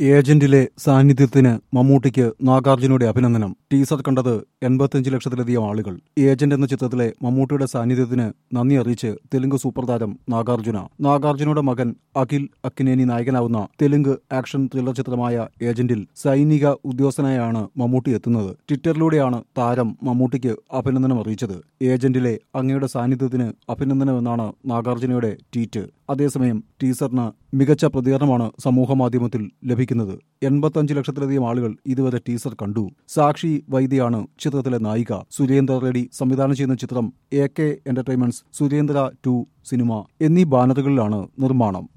ഏജന്റിലെ സാന്നിധ്യത്തിന് മമ്മൂട്ടിക്ക് നാഗാർജുനയുടെ അഭിനന്ദനം ടീസർ കണ്ടത് എൺപത്തിയഞ്ച് ലക്ഷത്തിലധികം ആളുകൾ ഏജന്റ് എന്ന ചിത്രത്തിലെ മമ്മൂട്ടിയുടെ സാന്നിധ്യത്തിന് നന്ദി അറിയിച്ച് തെലുങ്ക് സൂപ്പർ താരം നാഗാർജുന നാഗാർജുനയുടെ മകൻ അഖിൽ അക്കിനേനി നായകനാവുന്ന തെലുങ്ക് ആക്ഷൻ ത്രില്ലർ ചിത്രമായ ഏജന്റിൽ സൈനിക ഉദ്യോഗസ്ഥനായാണ് മമ്മൂട്ടി എത്തുന്നത് ട്വിറ്ററിലൂടെയാണ് താരം മമ്മൂട്ടിക്ക് അഭിനന്ദനം അറിയിച്ചത് ഏജന്റിലെ അങ്ങയുടെ സാന്നിധ്യത്തിന് അഭിനന്ദനമെന്നാണ് നാഗാർജുനയുടെ ട്വീറ്റ് അതേസമയം ടീസറിന് മികച്ച പ്രതികരണമാണ് സമൂഹമാധ്യമത്തിൽ ലഭിക്കുന്നത് എൺപത്തഞ്ച് ലക്ഷത്തിലധികം ആളുകൾ ഇതുവരെ ടീസർ കണ്ടു സാക്ഷി വൈദ്യയാണ് ചിത്രത്തിലെ നായിക സുരേന്ദ്ര റെഡ്ഡി സംവിധാനം ചെയ്യുന്ന ചിത്രം A K entertainments Surendra two cinema എന്നീ ബാനറുകളിലാണ് നിർമ്മാണം